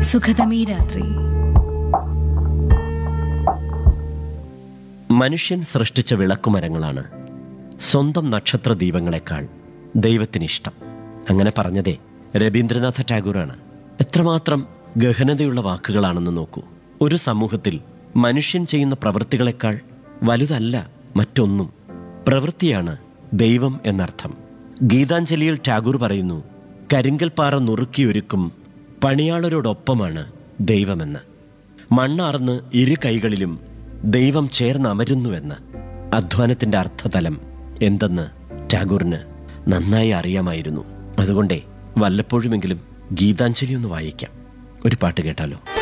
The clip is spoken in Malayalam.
സുഖതമീ രാത്രി മനുഷ്യൻ സൃഷ്ടിച്ച വിളക്കുമരങ്ങളാണ് സ്വന്തം നക്ഷത്ര ദീപങ്ങളെക്കാൾ ദൈവത്തിനിഷ്ടം അങ്ങനെ പറഞ്ഞതേ രവീന്ദ്രനാഥ ടാഗോറാണ് എത്രമാത്രം ഗഹനതയുള്ള വാക്കുകളാണെന്ന് നോക്കൂ ഒരു സമൂഹത്തിൽ മനുഷ്യൻ ചെയ്യുന്ന പ്രവൃത്തികളെക്കാൾ വലുതല്ല മറ്റൊന്നും പ്രവൃത്തിയാണ് ദൈവം എന്നർത്ഥം ഗീതാഞ്ജലിയിൽ ടാഗോർ പറയുന്നു കരിങ്കൽപ്പാറ നുറുക്കിയൊരുക്കും പണിയാളരോടൊപ്പമാണ് ദൈവമെന്ന് മണ്ണാർന്ന് ഇരു കൈകളിലും ദൈവം ചേർന്നമരുന്നുവെന്ന് അധ്വാനത്തിന്റെ അർത്ഥതലം എന്തെന്ന് ടാഗോറിന് നന്നായി അറിയാമായിരുന്നു അതുകൊണ്ടേ വല്ലപ്പോഴുമെങ്കിലും ഗീതാഞ്ജലി ഒന്ന് വായിക്കാം ഒരു പാട്ട് കേട്ടാലോ